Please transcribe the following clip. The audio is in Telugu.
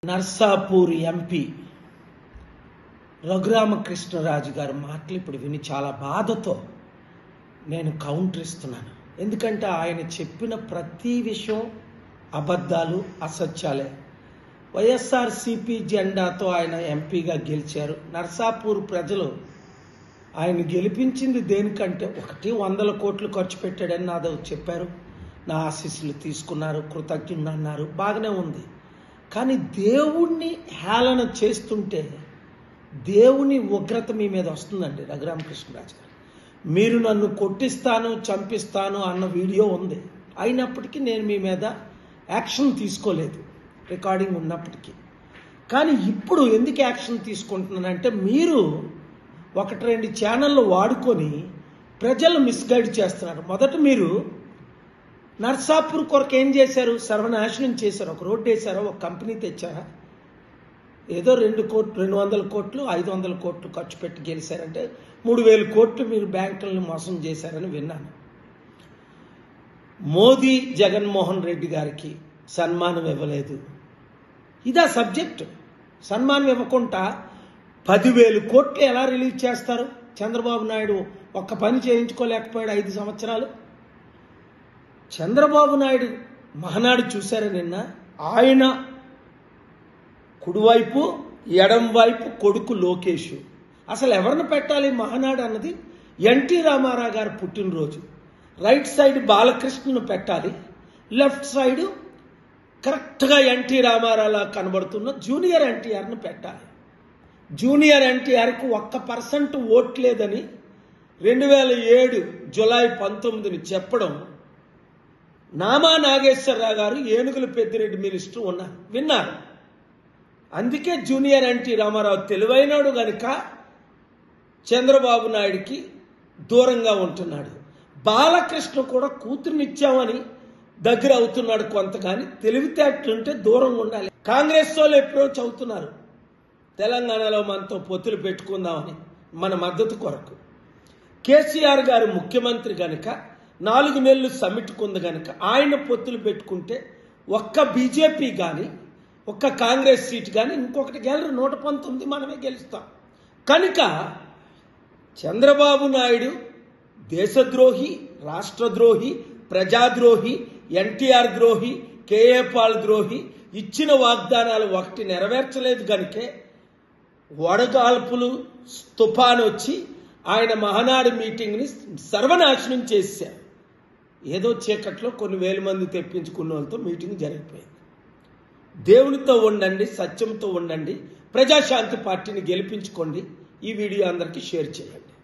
నర్సాపూర్ ఎంపీ రఘురామకృష్ణరాజు గారి మాటలు ఇప్పుడు విని చాలా బాధతో నేను కౌంటర్ ఇస్తున్నాను ఎందుకంటే ఆయన చెప్పిన ప్రతి విషయం అబద్ధాలు అసత్యాలే వైఎస్ఆర్సిపి జెండాతో ఆయన ఎంపీగా గెలిచారు నర్సాపూర్ ప్రజలు ఆయన గెలిపించింది దేనికంటే ఒకటి వందల కోట్లు ఖర్చు పెట్టాడని నాదో చెప్పారు నా ఆశీస్సులు తీసుకున్నారు కృతజ్ఞుడు అన్నారు బాగానే ఉంది కానీ దేవుణ్ణి హేళన చేస్తుంటే దేవుని ఉగ్రత మీ మీద వస్తుందండి రఘురామకృష్ణరాజు గారు మీరు నన్ను కొట్టిస్తాను చంపిస్తాను అన్న వీడియో ఉంది అయినప్పటికీ నేను మీ మీద యాక్షన్ తీసుకోలేదు రికార్డింగ్ ఉన్నప్పటికీ కానీ ఇప్పుడు ఎందుకు యాక్షన్ తీసుకుంటున్నానంటే మీరు ఒకటి రెండు ఛానళ్ళు వాడుకొని ప్రజలు మిస్గైడ్ చేస్తున్నారు మొదట మీరు నర్సాపూర్ కొరకు ఏం చేశారు సర్వనాశనం చేశారు ఒక రోడ్డు వేశారా ఒక కంపెనీ తెచ్చారా ఏదో రెండు కోట్లు రెండు వందల కోట్లు ఐదు వందల కోట్లు ఖర్చు పెట్టి గెలిచారంటే మూడు వేల కోట్లు మీరు బ్యాంకులను మోసం చేశారని విన్నాను మోదీ జగన్మోహన్ రెడ్డి గారికి సన్మానం ఇవ్వలేదు ఇదా సబ్జెక్ట్ సన్మానం ఇవ్వకుండా పదివేలు కోట్లు ఎలా రిలీజ్ చేస్తారు చంద్రబాబు నాయుడు ఒక్క పని చేయించుకోలేకపోయాడు ఐదు సంవత్సరాలు చంద్రబాబు నాయుడు మహనాడు చూశారా నిన్న ఆయన కుడివైపు ఎడం వైపు కొడుకు లోకేష్ అసలు ఎవరిని పెట్టాలి మహానాడు అన్నది ఎన్టీ రామారావు గారు పుట్టినరోజు రైట్ సైడ్ బాలకృష్ణను పెట్టాలి లెఫ్ట్ సైడ్ కరెక్ట్గా ఎన్టీ రామారావులా కనబడుతున్న జూనియర్ ఎన్టీఆర్ను పెట్టాలి జూనియర్ ఎన్టీఆర్కు ఒక్క పర్సెంట్ ఓట్లేదని రెండు వేల ఏడు జులై పంతొమ్మిదిని చెప్పడం నామా నాగేశ్వరరావు గారు ఏనుగుల పెద్దిరెడ్డి మినిస్టర్ ఉన్నారు విన్నారు అందుకే జూనియర్ ఎన్టీ రామారావు తెలివైనడు గనుక చంద్రబాబు నాయుడికి దూరంగా ఉంటున్నాడు బాలకృష్ణ కూడా కూతురునిచ్చామని దగ్గర అవుతున్నాడు కొంత కానీ తెలివితేటలుంటే దూరంగా ఉండాలి కాంగ్రెస్ వాళ్ళు అప్రోచ్ అవుతున్నారు తెలంగాణలో మనతో పొత్తులు పెట్టుకుందామని మన మద్దతు కొరకు కేసీఆర్ గారు ముఖ్యమంత్రి గనుక నాలుగు నెలలు సమిట్టుకుంది గనుక ఆయన పొత్తులు పెట్టుకుంటే ఒక్క బీజేపీ కానీ ఒక్క కాంగ్రెస్ సీట్ కానీ ఇంకొకటి గెలరు నూట పంతొమ్మిది మనమే గెలుస్తాం కనుక చంద్రబాబు నాయుడు దేశద్రోహి రాష్ట్రద్రోహి ప్రజాద్రోహి ఎన్టీఆర్ ద్రోహి కేఏ పాల్ ద్రోహి ఇచ్చిన వాగ్దానాలు ఒకటి నెరవేర్చలేదు కనుకే వడగాల్పులు తుఫాన్ వచ్చి ఆయన మహానాడు మీటింగ్ని సర్వనాశనం చేశారు ఏదో చీకట్లో కొన్ని వేల మంది తెప్పించుకున్న వాళ్ళతో మీటింగ్ జరిగిపోయింది దేవునితో ఉండండి సత్యంతో ఉండండి ప్రజాశాంతి పార్టీని గెలిపించుకోండి ఈ వీడియో అందరికీ షేర్ చేయండి